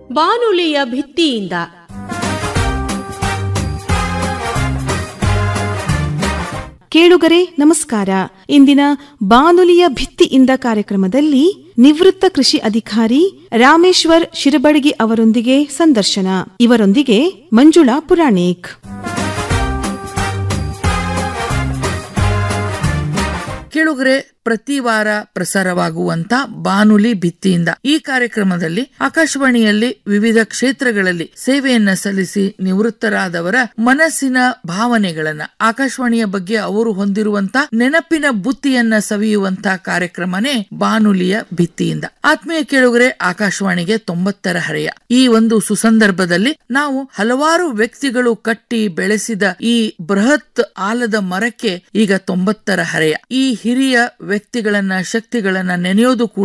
ಬಾನುಲಿಯ ಭಿತ್ತಿಯಿಂದ ಕೇಳುಗರೆ ನಮಸ್ಕಾರ ಇಂದಿನ ಬಾನುಲಿಯ ಭಿತ್ತಿಯಿಂದ ಕಾರ್ಯಕ್ರಮದಲ್ಲಿ ನಿವೃತ್ತ ಕೃಷಿ ಅಧಿಕಾರಿ ರಾಮೇಶ್ವರ್ ಶಿರಬಡಗಿ ಅವರೊಂದಿಗೆ ಸಂದರ್ಶನ ಇವರೊಂದಿಗೆ ಮಂಜುಳಾ ಪುರಾಣಿಕ್ ಕೇಳುಗರೆ ಪ್ರತಿ ವಾರ ಪ್ರಸಾರವಾಗುವಂತ ಬಾನುಲಿ ಭಿತ್ತಿಯಿಂದ ಈ ಕಾರ್ಯಕ್ರಮದಲ್ಲಿ ಆಕಾಶವಾಣಿಯಲ್ಲಿ ವಿವಿಧ ಕ್ಷೇತ್ರಗಳಲ್ಲಿ ಸೇವೆಯನ್ನ ಸಲ್ಲಿಸಿ ನಿವೃತ್ತರಾದವರ ಮನಸ್ಸಿನ ಭಾವನೆಗಳನ್ನ ಆಕಾಶವಾಣಿಯ ಬಗ್ಗೆ ಅವರು ಹೊಂದಿರುವಂತ ನೆನಪಿನ ಬುತ್ತಿಯನ್ನ ಸವಿಯುವಂತ ಕಾರ್ಯಕ್ರಮನೇ ಬಾನುಲಿಯ ಭಿತ್ತಿಯಿಂದ ಆತ್ಮೀಯ ಕೇಳುಗರೆ ಆಕಾಶವಾಣಿಗೆ ತೊಂಬತ್ತರ ಹರೆಯ ಈ ಒಂದು ಸುಸಂದರ್ಭದಲ್ಲಿ ನಾವು ಹಲವಾರು ವ್ಯಕ್ತಿಗಳು ಕಟ್ಟಿ ಬೆಳೆಸಿದ ಈ ಬೃಹತ್ ಆಲದ ಮರಕ್ಕೆ ಈಗ ತೊಂಬತ್ತರ ಹರೆಯ ಈ ಹಿರಿಯ ವ್ಯಕ್ತಿಗಳನ್ನ ಶಕ್ತಿಗಳನ್ನ ನೆನೆಯೋದು ಕೂಡ